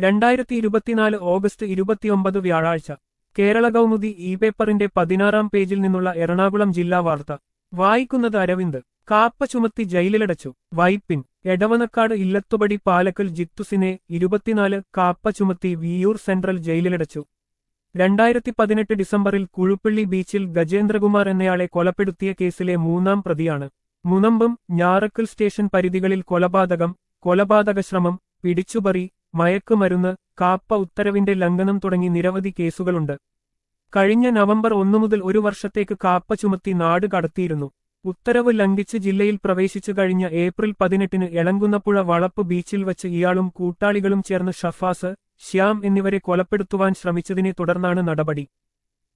രണ്ടായിരത്തി ഇരുപത്തിനാല് ഓഗസ്റ്റ് ഇരുപത്തിയൊമ്പത് വ്യാഴാഴ്ച കേരള കൗമുദി ഇ പേപ്പറിന്റെ പതിനാറാം പേജിൽ നിന്നുള്ള എറണാകുളം ജില്ലാ വാർത്ത വായിക്കുന്നത് അരവിന്ദ് കാപ്പ ചുമത്തി ജയിലിലടച്ചു വൈപ്പിൻ എടവനക്കാട് ഇല്ലത്തുപടി പാലക്കൽ ജിത്തുസിനെ ഇരുപത്തിനാല് കാപ്പ ചുമത്തി വിയൂർ സെൻട്രൽ ജയിലിലടച്ചു രണ്ടായിരത്തി പതിനെട്ട് ഡിസംബറിൽ കുഴുപ്പള്ളി ബീച്ചിൽ ഗജേന്ദ്രകുമാർ എന്നയാളെ കൊലപ്പെടുത്തിയ കേസിലെ മൂന്നാം പ്രതിയാണ് മുനമ്പം ഞാറക്കൽ സ്റ്റേഷൻ പരിധികളിൽ കൊലപാതകം കൊലപാതക ശ്രമം പിടിച്ചുപറി മയക്കുമരുന്ന് കാപ്പ ഉത്തരവിന്റെ ലംഘനം തുടങ്ങി നിരവധി കേസുകളുണ്ട് കഴിഞ്ഞ നവംബർ ഒന്നു മുതൽ ഒരു വർഷത്തേക്ക് കാപ്പ ചുമത്തി നാട് കടത്തിയിരുന്നു ഉത്തരവ് ലംഘിച്ച് ജില്ലയിൽ പ്രവേശിച്ചു കഴിഞ്ഞ ഏപ്രിൽ പതിനെട്ടിന് എളങ്കുന്നപ്പുഴ വളപ്പ് ബീച്ചിൽ വച്ച് ഇയാളും കൂട്ടാളികളും ചേർന്ന് ഷഫാസ് ശ്യാം എന്നിവരെ കൊലപ്പെടുത്തുവാൻ ശ്രമിച്ചതിനെ തുടർന്നാണ് നടപടി